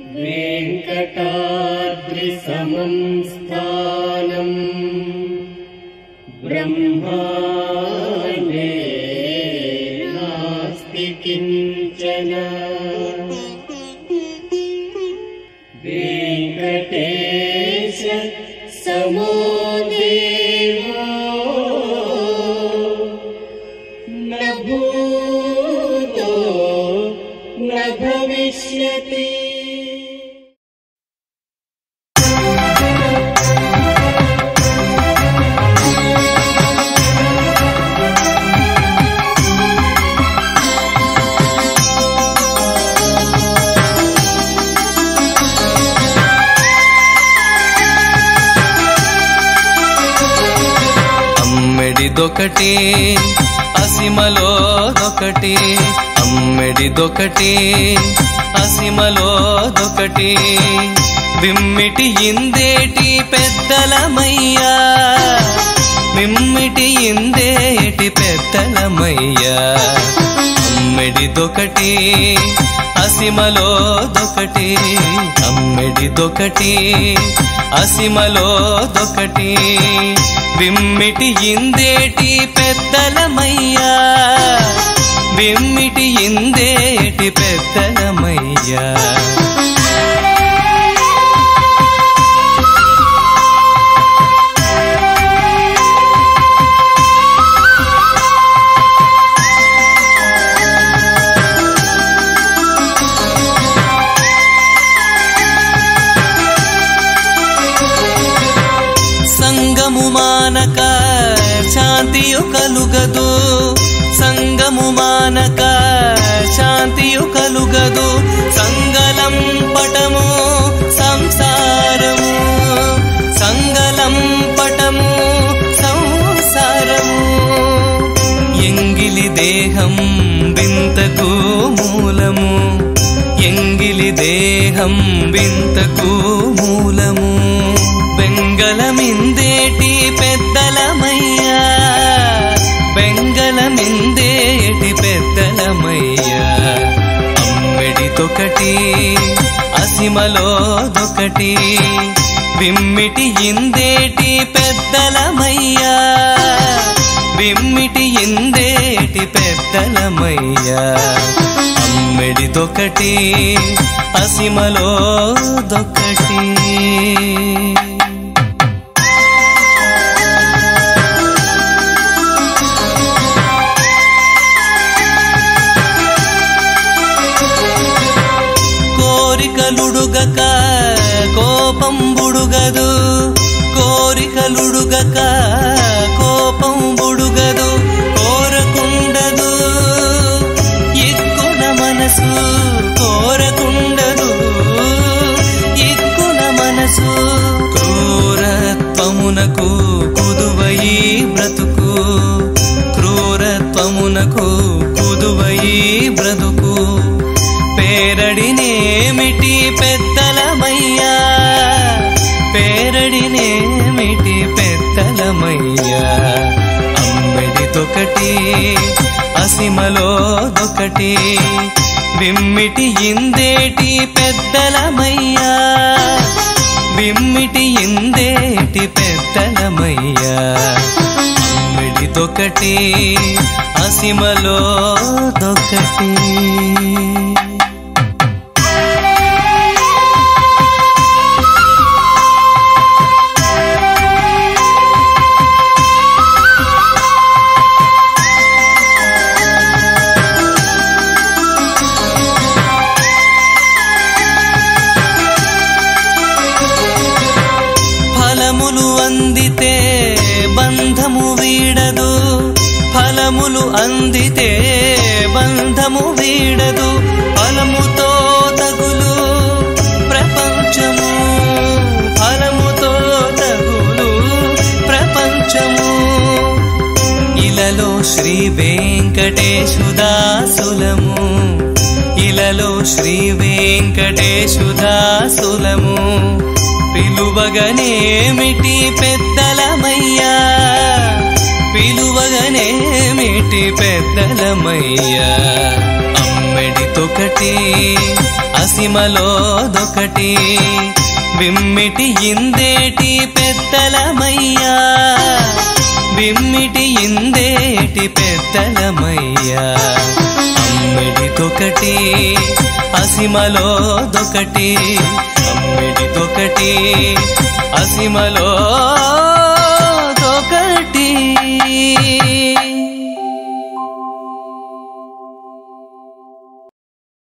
वेङ्कटाद्रिसमं स्थानम् ब्रह्माण्डे नास्ति किञ्चन वेङ्कटेश समो देवो न भूतो न भविष्यति అమ్మెడిదొకటి అసిమలోదొకటి అమ్మెడిదొకటి అసిమలోదొకటి విమ్మిటి ఇందేటి పెద్దలమయ్యా విమ్మిటి ఇందేటి పెద్దలమయ్యా అమ్మెడిదొకటి అసిమలోదొకటి అమ్మెడిదొకటి అసిమలోదొకటి విమ్మిటి ఇందేటి పెద్దలమయ్యా విమ్మిటి ఇందేటి పెద్దలమయ్యా సంగము మానక శాంతియు కలుగదు సంగము మానక శాంతియు కలుగదు సంగలం పటము సంసారము సంగలం పటము సంసారము ఎంగిలి దేహం వింతకు మూలము ఎంగిలి దేహం వింతకు మూలము బెంగళమిందేటి పెద్దలమయ్యా బెంగళమిందేటి పెద్దలమయ్యా అమ్మెడితొకటి అసిమలోదొకటి విమ్మిటి ఇందేటి పెద్దలమయ్యా విమ్మిటి ఇందేటి పెద్దలమయ్యా అమ్మెడిదొకటి అసిమలోదొకటి కోరికలుడుగక కోపం బుడుగదు కోరికలుడుగక కోపం బుడుగదు కోరకుండదు ఎక్కున మనసు కోరకుండదు ఎక్కున మనసు క్రూరత్వమునకు కుదువయి బ్రతుకు క్రూరత్వమునకు కుదువయి బ్రతుకు పేరడినేమిటి పెద్దలమయ్యా పేరడినేమిటి పెద్దలమయ్యా అమ్మెడితొకటి అసిమలోదొకటి విమ్మిటి ఇందేటి పెద్దలమయ్యా విమ్మిటి ఇందేటి పెద్దలమయ్యా అమ్మిడిదొకటి అసిమలోదొకటి ఫలములు అందితే బంధము వీడదు ఫలములు అందితే బంధము వీడదు ఫలముతో తగులు ప్రపంచము ఫలముతో తగులు ప్రపంచము ఇలలో శ్రీ వెంకటేశుదాసులము ఇలలో శ్రీ వెంకటేశుదాసులము పిలువగనేమిటి పెద్దలమయ్యా పిలువగనేమిటి పెద్దలమయ్యా అమ్మెడితో విమ్మిటిదొకటి అసిమలోదొకటి విమ్మిటి ఇందేటి పెద్దలమయ్యా విమ్మిటి ఇందేటి పెద్దలమయ్యా అమ్మిడిదొకటి అసిమలోదొకటి అమ్మిడిదొకటి అసిమలో